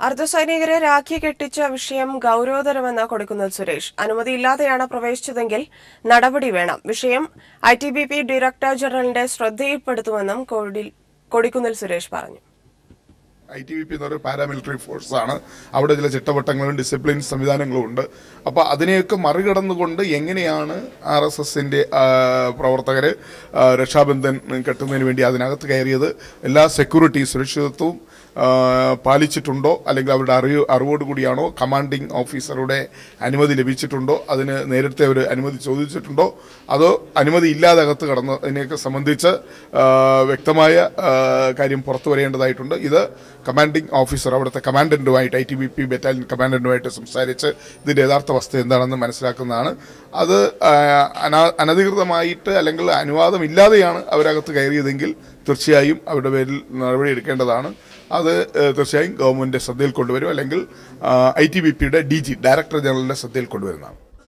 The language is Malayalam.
അർദ്ധസൈനികരെ രാഖി കെട്ടിച്ച വിഷയം ഗൗരവതരമെന്ന് കൊടിക്കുന്നിൽ സുരേഷ് അനുമതിയില്ലാതെയാണ് പ്രവേശിച്ചതെങ്കിൽ നടപടി വേണം വിഷയം I T B P director ജനറലിന്റെ ശ്രദ്ധയിൽപ്പെടുത്തുമെന്നും കൊടി- കൊടിക്കുന്നിൽ സുരേഷ് പറഞ്ഞു ഐ ടി വി പി എന്ന് പറയുന്ന പാരാമിലിറ്ററി ഫോഴ്സ് ആണ് അവിടെ ചില ചിട്ടവട്ടങ്ങളും ഡിസിപ്ലിൻ സംവിധാനങ്ങളും ഉണ്ട് അപ്പോൾ അതിനെയൊക്കെ മറികടന്നുകൊണ്ട് എങ്ങനെയാണ് ആർ എസ് എസിൻ്റെ പ്രവർത്തകർ രക്ഷാബന്ധൻ കെട്ടുന്നതിന് വേണ്ടി അതിനകത്ത് കയറിയത് എല്ലാ സെക്യൂരിറ്റി സുരക്ഷിതത്വവും ആ, പാലിച്ചിട്ടുണ്ടോ അല്ലെങ്കിൽ അവരുടെ അറിവ് അറിവോട് കൂടിയാണോ കമാൻഡിംഗ് ഓഫീസറുടെ അനുമതി ലഭിച്ചിട്ടുണ്ടോ അതിന് നേരത്തെ അവർ അനുമതി ചോദിച്ചിട്ടുണ്ടോ അതോ അനുമതി ഇല്ലാതെ അകത്ത് കടന്നതിനെയൊക്കെ സംബന്ധിച്ച് ആ, വ്യക്തമായ ആ, കാര്യം പുറത്തു വരേണ്ടതായിട്ടുണ്ട് ഇത് കമാൻഡിംഗ് ഓഫീസർ അവിടുത്തെ കമാൻഡന്റുമായിട്ട് I T B P battalion കമാൻഡന്റുമായിട്ട് സംസാരിച്ച് ഇതിന്റെ യഥാർത്ഥ വസ്തു എന്താണെന്ന് മനസ്സിലാക്കുന്നതാണ് അത് ആ, അനാ- അനധികൃതമായിട്ട് അല്ലെങ്കിൽ അനുവാദം ഇല്ലാതെയാണ് അവരകത്ത് കയറിയതെങ്കിൽ തീർച്ചയായും അവരുടെ പേരിൽ നടപടി എടുക്കേണ്ടതാണ് അത് ഏഹ്, തീർച്ചയായും ഗവൺമെന്റ് ശ്രദ്ധയിൽ കൊണ്ടുവരും അല്ലെങ്കിൽ ഐ ടി ബി പിയുടെ ഡി ജി ഡയറക്ടർ ജനറലിന്റെ ശ്രദ്ധയിൽ കൊണ്ടുവരുന്നതാണ്